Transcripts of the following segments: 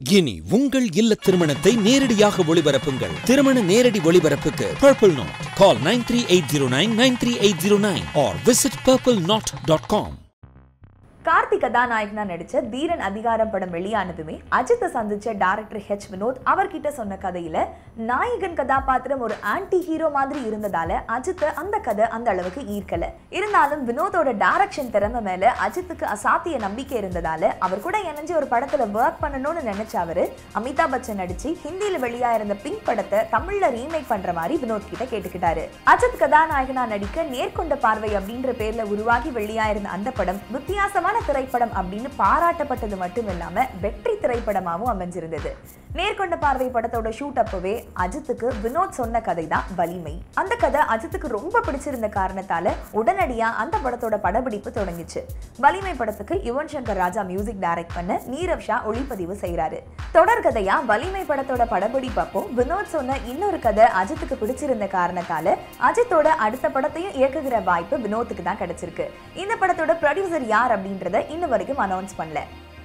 இனி உங்கள் இல்ல திருமணத்தை நேரடியாக ஒளிபரப்புங்கள் திருமண நேரடி ஒளிபரப்புக்கு purple knot call nine three eight zero nine nine three eight zero nine or visit purple knot dot com Karthik கதாநாயகனா நடிச்ச தீரன் அதிகாரம் படம் வெளியானதுமே அஜித்தை சந்திச்ச டைரக்டர் ஹெச் வினோத் அவர்கிட்ட சொன்ன கதையில நாயகன் கதாபாத்திரம் ஒரு ஆன்டி ஹீரோ மாதிரி இருந்ததால அஜித்தை அந்த கதை அந்த அளவுக்கு ஈர்க்கல இருந்தாலும் வினோதோட டைரக்ஷன் திறமை மேல அஜித்துக்கு அசாத்திய நம்பிக்கை இருந்ததால அவர் கூட இணைஞ்சு ஒரு படத்துல ஒர்க் பண்ணணும்னு நினைச்ச அவரு அமிதாப் பச்சன் நடிச்சு ஹிந்தியில வெளியாயிருந்த பிங்க் படத்தை தமிழ்ல ரீமேக் பண்ற மாதிரி வினோத் கிட்ட கேட்டுக்கிட்டாரு அஜித் கதாநாயகனா நடிக்க நேர்கொண்ட பார்வை அப்படின்ற பேர்ல உருவாகி வெளியாயிருந்த அந்த படம் வித்தியாசமான திரைப்படம் அப்படின்னு பாராட்டப்பட்டது மட்டும் இல்லாம வெற்றி திரைப்படமாவும் அமைஞ்சிருந்தது நேர்கொண்ட பார்வை படத்தோட ஷூட் அப்பவே அஜித்துக்கு வினோத் சொன்ன கதை தான் வலிமை அந்த கதை அஜித்துக்கு ரொம்ப பிடிச்சிருந்த காரணத்தால உடனடியா அந்த படத்தோட படப்பிடிப்பு தொடங்கிச்சு வலிமை படத்துக்கு யுவன் சங்கர் ராஜா மியூசிக் டைரக்ட் பண்ண நீரவ் ஷா ஒளிப்பதிவு செய்யறாரு தொடர்கதையா வலிமை படத்தோட படப்பிடிப்பு அப்போ வினோத் சொன்ன இன்னொரு கதை அஜித்துக்கு பிடிச்சிருந்த காரணத்தால அஜித்தோட அடுத்த படத்தையும் இயக்குகிற வாய்ப்பு வினோத்துக்கு தான் கிடைச்சிருக்கு இந்த படத்தோட ப்ரொடியூசர் யார் அப்படின்றத இன்ன வரைக்கும் அனௌன்ஸ் பண்ணல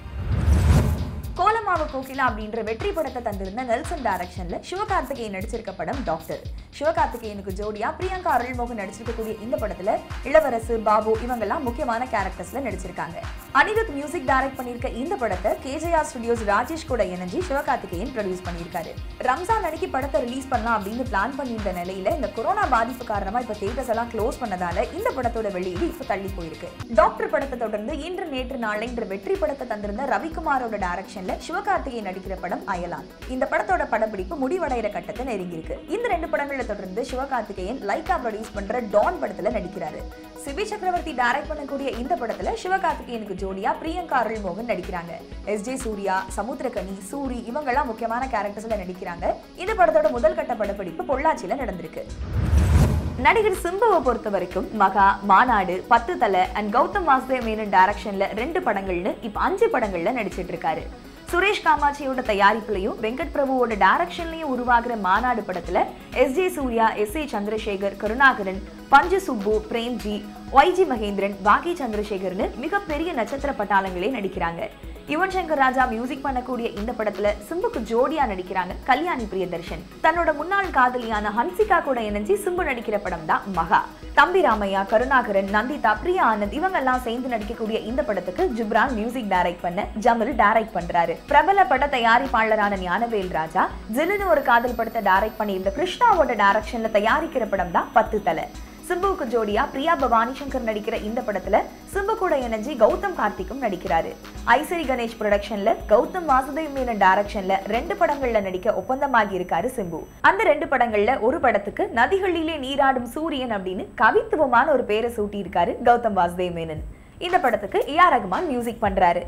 கோலமாவு கோகிலா அப்படின்ற வெற்றி படத்தை தந்திருந்த நெல்சன் டைரக்ஷன்ல சிவகார்த்திகேயன் நடிச்சிருக்க படம் டாக்டர் சிவகார்த்திகேயனுக்கு ஜோடியா பிரியங்கா அருள்மோகன் நடிச்சிருக்கக்கூடிய இந்த படத்துல இளவரசு பாபு இவங்கெல்லாம் முக்கியமான கேரக்டர்ஸ்ல நடிச்சிருக்காங்க அனிருத் மியூசிக் டைரக்ட் பண்ணியிருக்க இந்த படத்தை கேஜேஆர் ஸ்டுடியோஸ் ராஜேஷ் கூட இணைஞ்சு சிவகார்த்திகேயன் ப்ரொடியூஸ் பண்ணியிருக்காரு ரம்ஜான் அன்னைக்கு படத்தை ரிலீஸ் பண்ணலாம் அப்படின்னு பிளான் பண்ணியிருந்த நிலையில இந்த கொரோனா பாதிப்பு காரணமா இப்ப தியேட்டர்ஸ் எல்லாம் க்ளோஸ் பண்ணதால இந்த படத்தோட வெளியீடு இப்ப தள்ளி போயிருக்கு டாக்டர் படத்தை தொடர்ந்து இன்று நேற்று நாளை என்ற வெற்றி படத்தை தந்திருந்த ரவிக்குமாரோட டைரக்ஷன்ல சிவகார்த்திகேயன் நடிக்கிற படம் அயலான் இந்த படத்தோட படப்பிடிப்பு முடிவடைகிற கட்டத்தை நெருங்கியிருக்கு இந்த ரெண்டு படங்களை தொடர்ந்து சிவகார்த்திகேயன் லைக்கா ப்ரொடியூஸ் பண்ற டான் படத்துல நடிக்கிறாரு சிபி சக்கரவர்த்தி டைரக்ட் பண்ணக்கூடிய இந்த படத்துல சிவகார்த்திகேயனுக்கு ஜோடியா பிரியங்கா அருள்மோகன் நடிக்கிறாங்க எஸ் ஜே சூர்யா சமுத்திரகனி சூரி இவங்கெல்லாம் முக்கியமான கேரக்டர்ஸ்ல நடிக்கிறாங்க இந்த படத்தோட முதல் கட்ட படப்பிடிப்பு பொள்ளாச்சியில நடந்திருக்கு நடிகர் சிம்புவை பொறுத்த வரைக்கும் மகா மாநாடு பத்து தலை அண்ட் கௌதம் வாசுதேவ் மேனன் டைரக்ஷன்ல ரெண்டு படங்கள்னு இப்ப அஞ்சு படங்கள்ல நடிச்சிட்டு இருக்காரு சுரேஷ் காமாட்சியோட தயாரிப்புலையும் வெங்கட் பிரபுவோட டைரக்ஷன்லயும் உருவாகிற மாநாடு படத்துல S J Suryah S A Chandrasekhar Karunakaran Panju Subbu Premgi Y G Mahendran பாகி சந்திரசேகர்னு மிகப்பெரிய நட்சத்திர பட்டாளங்களே நடிக்கிறாங்க யுவன் சங்கர் ராஜா மியூசிக் பண்ணக்கூடிய இந்த படத்துல சிம்புக்கு ஜோடியா நடிக்கிறாங்க கல்யாணி பிரியதர்ஷன் தன்னோட முன்னாள் காதலியான ஹன்சிகா கூட இணைஞ்சு சிம்பு நடிக்கிற படம் தான் மகா தம்பி ராமையா கருணாகரன் நந்திதா பிரியா ஆனந்த் இவங்க எல்லாம் சேர்ந்து நடிக்கக்கூடிய இந்த படத்துக்கு ஜிப்ரான் மியூசிக் டைரக்ட் பண்ண ஜமல் டைரக்ட் பண்றாரு பிரபல பட தயாரிப்பாளரான ஞானவேல் ராஜா ஜில்லுன்னு ஒரு காதல் படத்தை டைரக்ட் பண்ணியிருந்த கிருஷ்ணாவோட டைரக்ஷன்ல தயாரிக்கிற படம் தான் பத்து தலை சிம்புவுக்கு ஜோடியா பிரியா பவானி சங்கர் நடிக்கிற இந்த படத்துல சிம்பு கூட இணைஞ்சு கௌதம் கார்த்திக்கும் நடிக்கிறாரு ஐசரி கணேஷ் ப்ரொடக்ஷன்ல கௌதம் வாசுதேவ் மேனன் டைரக்ஷன்ல ரெண்டு படங்கள்ல நடிக்க ஒப்பந்தமாகி இருக்காரு சிம்பு அந்த ரெண்டு படங்கள்ல ஒரு படத்துக்கு நதிகளிலே நீராடும் சூரியன் அப்படின்னு கவித்துவமான ஒரு பேரை சூட்டி இருக்காரு கௌதம் வாசுதேவ் மேனன் இந்த படத்துக்கு ஏ ஆர் ரகுமான் மியூசிக் பண்றாரு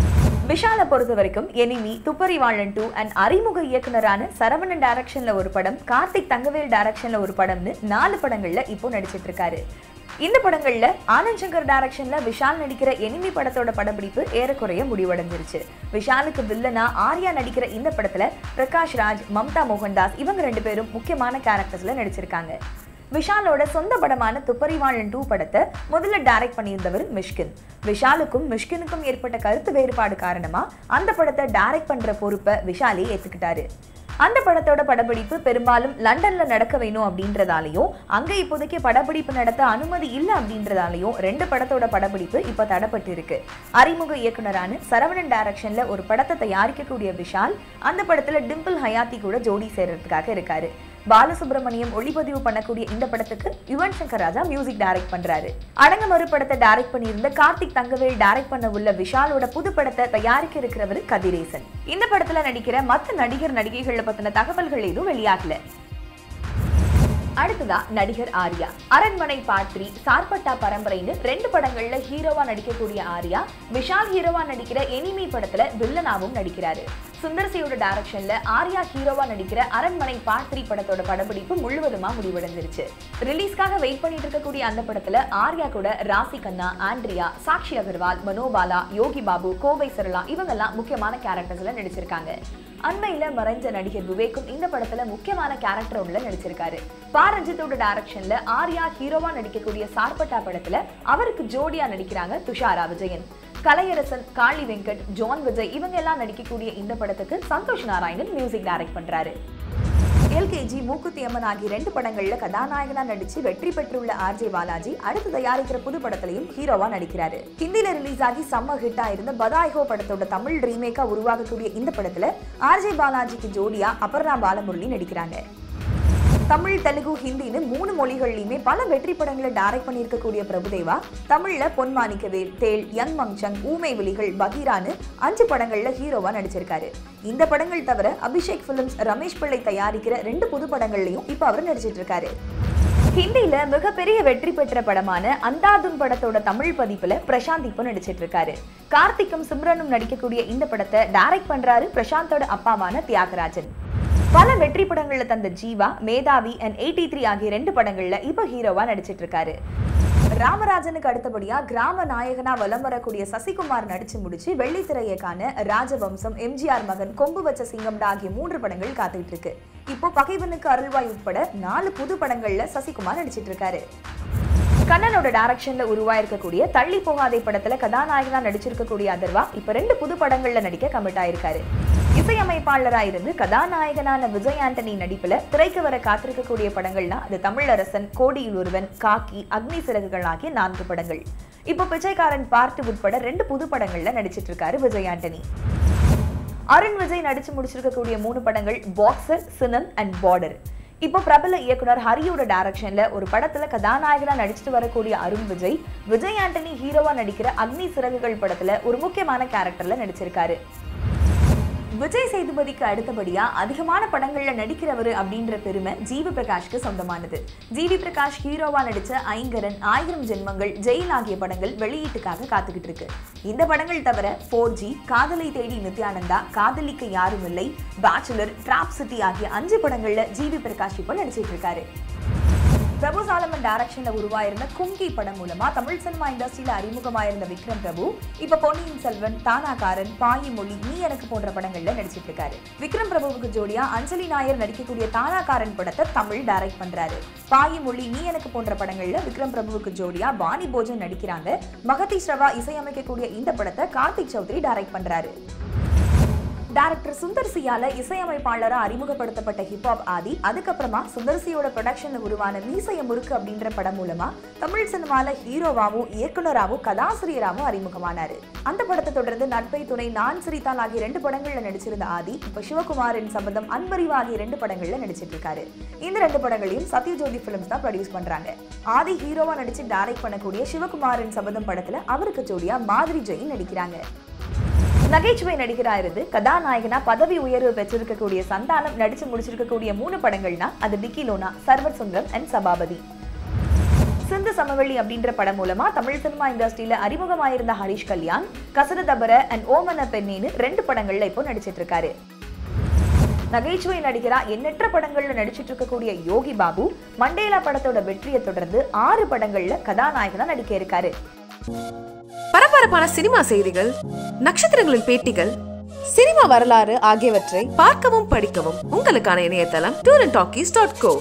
விஷாலை பொறுத்த வரைக்கும் எனிமி துப்பறிவாளன் டூ அண்ட் அறிமுக இயக்குனரான சரவணன் டைரக்ஷன்ல ஒரு படம் கார்த்திக் தங்கவேல் டைரக்ஷன்ல ஒரு படம்னு நாலு படங்கள்ல இப்போ நடிச்சிட்டு இருக்காரு இந்த படங்கள்ல ஆனந்த் சங்கர் டைரக்ஷன்ல விஷால் நடிக்கிற எனிமி படத்தோட படப்பிடிப்பு ஏறக்குறைய முடிவடைஞ்சிருச்சு விஷாலுக்கு வில்லனா ஆர்யா நடிக்கிற இந்த படத்துல பிரகாஷ் ராஜ் மம்தா மோகன்தாஸ் இவங்க ரெண்டு பேரும் முக்கியமான கேரக்டர்ஸ்ல நடிச்சிருக்காங்க விஷாலோட சொந்த படமான துப்பறிவாளன் டூ படத்தை முதல்ல டைரக்ட் பண்ணியிருந்தவர் மிஷ்கின் விஷாலுக்கும் மிஷ்கினுக்கும் ஏற்பட்ட கருத்து வேறுபாடு காரணமா அந்த படத்தை டைரக்ட் பண்ற பொறுப்பை விஷாலே ஏத்துக்கிட்டாரு அந்த படத்தோட படப்பிடிப்பு பெரும்பாலும் லண்டன்ல நடக்க வேணும் அப்படின்றதாலையும் அங்க இப்போதைக்கு படப்பிடிப்பு நடத்த அனுமதி இல்லை அப்படின்றதாலையும் ரெண்டு படத்தோட படப்பிடிப்பு இப்ப தடப்பட்டு இருக்கு அறிமுக இயக்குனரான சரவணன் டைரக்ஷன்ல ஒரு படத்தை தயாரிக்கக்கூடிய விஷால் அந்த படத்துல டிம்பிள் ஹயாத்தி கூட ஜோடி சேர்றதுக்காக இருக்காரு பாலசுப்ரமணியம் ஒளிப்பதிவு பண்ணக்கூடிய இந்த படத்துக்கு யுவன் சங்கர் ராஜா மியூசிக் டைரக்ட் பண்றாரு அடங்க மறு படத்தை டைரக்ட் பண்ணியிருந்த கார்த்திக் தங்கவேல் டைரக்ட் பண்ண உள்ள விஷாலோட புது படத்தை தயாரிக்க இருக்கிறவர் கதிரேசன் இந்த படத்துல நடிக்கிற மத்த நடிகர் நடிகைகளை பத்தின தகவல்கள் எதுவும் வெளியாகல அடுத்ததா நடிகர் ஆர்யா அரண்மனை பாட்ரி சார்பட்டா பரம்பரைன்னு ரெண்டு படங்கள்ல ஹீரோவா நடிக்கக்கூடிய ஆர்யா விஷால் ஹீரோவா நடிக்கிற எனிமி படத்துல வில்லனாவும் நடிக்கிறாரு சுந்தர்சியோட டைரக்ஷன்ல ஆர்யா ஹீரோவா நடிக்கிற அரண்மனை பார்ட் த்ரீ படத்தோட படப்பிடிப்பு முழுவதுமா முடிவடைஞ்சிருச்சு ரிலீஸ்க்காக வெயிட் பண்ணிட்டு இருக்கக்கூடிய அந்த படத்துல ஆர்யா கூட ராசி கண்ணா ஆண்ட்ரியா சாக்ஷி அகர்வால் மனோபாலா யோகி பாபு கோவை சரளா இவங்கெல்லாம் முக்கியமான கேரக்டர்ஸ்ல நடிச்சிருக்காங்க அண்மையில மறைஞ்ச நடிகர் விவேக்கும் இந்த படத்துல முக்கியமான கேரக்டர் ஒன்றுல நடிச்சிருக்காரு பா ரஞ்சித்தோட டைரக்ஷன்ல ஆர்யா ஹீரோவா நடிக்கக்கூடிய சார்பட்டா படத்துல அவருக்கு ஜோடியா நடிக்கிறாங்க துஷாரா விஜயன் கலையரசன் காளி வெங்கட் ஜான் விஜய் இவங்க எல்லாம் நடிக்கக்கூடிய இந்த படத்துக்கு சந்தோஷ் நாராயணன் மியூசிக் டைரக்ட் பண்றாரு எல்கேஜி மூக்குத்தி அம்மன் ஆகிய ரெண்டு படங்கள்ல கதாநாயகனா நடிச்சு வெற்றி பெற்றுள்ள ஆர்ஜே பாலாஜி அடுத்து தயாரிக்கிற புது படத்திலையும் ஹீரோவா நடிக்கிறாரு ஹிந்தில ரிலீஸ் ஆகி செம்ம ஹிட்டா இருந்த பதாய்ஹோ படத்தோட தமிழ் ரீமேக்கா உருவாகக்கூடிய இந்த படத்துல ஆர்ஜே பாலாஜிக்கு ஜோடியா அபர்ணா பாலமுரளி நடிக்கிறாங்க தமிழ் தெலுங்கு ஹிந்தின்னு மூணு மொழிகள்லையுமே பல வெற்றி படங்களை டைரக்ட் பண்ணியிருக்கக்கூடிய பிரபுதேவா தமிழ்ல பொன்மாணிக்கவேல் தேல் யங் மங்சங் ஊமை விழிகள் பகீரான்னு அஞ்சு படங்கள்ல ஹீரோவா நடிச்சிருக்காரு இந்த படங்கள் தவிர அபிஷேக் பிலிம்ஸ் ரமேஷ் பிள்ளை தயாரிக்கிற ரெண்டு புது படங்கள்லயும் இப்ப அவர் நடிச்சிட்டு இருக்காரு ஹிந்தில மிகப்பெரிய வெற்றி பெற்ற படமான அந்தாதுன் படத்தோட தமிழ் பதிப்புல பிரசாந்த் இப்போ நடிச்சிட்டு இருக்காரு கார்த்திக்கும் சிம்ரனும் நடிக்கக்கூடிய இந்த படத்தை டைரக்ட் பண்றாரு பிரசாந்தோட அப்பாவான தியாகராஜன் பல வெற்றி படங்கள்ல தந்த ஜீவா மேதாவி அண்ட் எயிட்டி த்ரீ ஆகிய ரெண்டு படங்கள்ல இப்போ ஹீரோவா நடிச்சிட்டு இருக்காரு ராமராஜனுக்கு அடுத்தபடியா கிராம நாயகனா வலம் வரக்கூடிய சசிகுமார் நடிச்சு முடிச்சு வெள்ளித்திரையை காண ராஜவம்சம் எம்ஜிஆர் மகன் கொம்பு வச்ச சிங்கம்டா ஆகிய மூன்று படங்கள் காத்துக்கிட்டு இருக்கு இப்போ பகைவனுக்கு அருள்வாய் உட்பட நாலு புது படங்கள்ல சசிகுமார் நடிச்சிட்டு இருக்காரு கண்ணனோட டைரக்ஷன்ல உருவாயிருக்கக்கூடிய தள்ளி போகாதே படத்துல கதாநாயகனா நடிச்சிருக்கக்கூடிய அதர்வா இப்ப ரெண்டு புது படங்கள்ல நடிக்க கமிட் ஆயிருக்காரு இசையமைப்பாளரா இருந்து கதாநாயகனான விஜய் ஆண்டனி நடிப்புல திரைக்கு வர காத்திருக்கக்கூடிய படங்கள்னா அது தமிழரசன் கோடியில் ஒருவன் காக்கி அக்னி சிறகுகள் ஆகிய நான்கு படங்கள் இப்போ பிச்சைக்காரன் பார்ட் உட்பட ரெண்டு புது படங்கள்ல நடிச்சிட்டு இருக்காரு விஜய் ஆண்டனி அருண் விஜய் நடிச்சு முடிச்சிருக்கக்கூடிய மூணு படங்கள் பாக்ஸர் சினம் அண்ட் பார்டர் இப்போ பிரபல இயக்குனர் ஹரியோட டைரக்ஷன்ல ஒரு படத்துல கதாநாயகனா நடிச்சிட்டு வரக்கூடிய அருண் விஜய் விஜய் ஆண்டனி ஹீரோவா நடிக்கிற அக்னி சிறகுகள் படத்துல ஒரு முக்கியமான கேரக்டர்ல நடிச்சிருக்காரு விஜய் சேதுபதிக்கு அடுத்தபடியா அதிகமான படங்கள்ல நடிக்கிறவர் அப்படின்ற பெருமை ஜிவி பிரகாஷ்க்கு சொந்தமானது ஜிவி பிரகாஷ் ஹீரோவா நடிச்ச ஐங்கரன் ஆயிரம் ஜென்மங்கள் ஜெயில் ஆகிய படங்கள் வெளியீட்டுக்காக காத்துக்கிட்டு இருக்கு இந்த படங்கள் தவிர ஃபோர் ஜி காதலை தேடி நித்யானந்தா காதலிக்க யாரும் இல்லை பேச்சுலர் டிராப் சிட்டி ஆகிய அஞ்சு படங்கள்ல ஜிவி பிரகாஷ் இப்போ நடிச்சிட்டு இருக்காரு பிரபு சாலமன் டைரக்ஷன்ல உருவாயிருந்த கும்கி படம் மூலமா தமிழ் சினிமா இண்டஸ்ட்ரியில அறிமுகமாயிருந்த விக்ரம் பிரபு இப்ப பொன்னியின் செல்வன் தானாகாரன் பாயிமொழி நீ எனக்கு போன்ற படங்கள்ல நடிச்சிட்டு இருக்காரு விக்ரம் பிரபுவுக்கு ஜோடியா அஞ்சலி நாயர் நடிக்கக்கூடிய தானாகாரன் படத்தை தமிழ் டைரக்ட் பண்றாரு பாயிமொழி நீ எனக்கு போன்ற படங்கள்ல விக்ரம் பிரபுவுக்கு ஜோடியா பாணி போஜன் நடிக்கிறாங்க மகதி ஸ்ரவா இசையமைக்கக்கூடிய இந்த படத்தை கார்த்திக் சௌத்ரி டைரக்ட் பண்றாரு டைரக்டர் சுந்தர் சியால இசையமைப்பாளரா அறிமுகப்படுத்தப்பட்ட ஹிப்ஹாப் ஆதி அதுக்கப்புறமா சுந்தர் சியோட ப்ரொடக்ஷன்ல உருவான மீசைய முறுக்கு அப்படின்ற படம் மூலமா தமிழ் சினிமால ஹீரோவாவும் இயக்குனராவும் கதாசிரியராகவும் அறிமுகமானாரு அந்த படத்தை தொடர்ந்து நட்பை துணை நான் சிரித்தால் ஆகிய ரெண்டு படங்கள்ல நடிச்சிருந்த ஆதி இப்ப சிவகுமாரின் சபதம் அன்பறிவு ஆகிய ரெண்டு படங்கள்ல நடிச்சிட்டு இருக்காரு இந்த ரெண்டு படங்களையும் சத்யஜோதி பிலிம்ஸ் தான் ப்ரொடியூஸ் பண்றாங்க ஆதி ஹீரோவா நடிச்சு டைரக்ட் பண்ணக்கூடிய சிவகுமாரின் சபதம் படத்துல அவருக்கு ஜோடியா மாதிரி ஜெயின் நடிக்கிறாங்க நகைச்சுவை நடிகரா இருந்து கதாநாயகனா பதவி உயர்வு பெற்றிருக்கக்கூடிய சந்தானம் நடிச்சு முடிச்சிருக்கக்கூடிய மூணு படங்கள்னா அது டிக்கிலோனா சர்வர் சுந்தரம் அண்ட் சபாபதி சிந்து சமவெளி அப்படின்ற படம் மூலமா தமிழ் சினிமா இண்டஸ்ட்ரியில அறிமுகமாயிருந்த ஹரிஷ் கல்யாண் கசரதபர அண்ட் ஓமன பெண்ணின்னு ரெண்டு படங்கள்ல இப்போ நடிச்சிட்டு இருக்காரு நகைச்சுவை நடிகரா எண்ணற்ற படங்கள்ல நடிச்சிட்டு இருக்கக்கூடிய யோகி பாபு மண்டேலா படத்தோட வெற்றியை தொடர்ந்து ஆறு படங்கள்ல கதாநாயகனா நடிக்க இருக்காரு பரபரப்பான சினிமா செய்திகள் நட்சத்திரங்களின் பேட்டிகள் சினிமா வரலாறு ஆகியவற்றை பார்க்கவும் படிக்கவும் உங்களுக்கான இணையதளம் tour and talkies dot go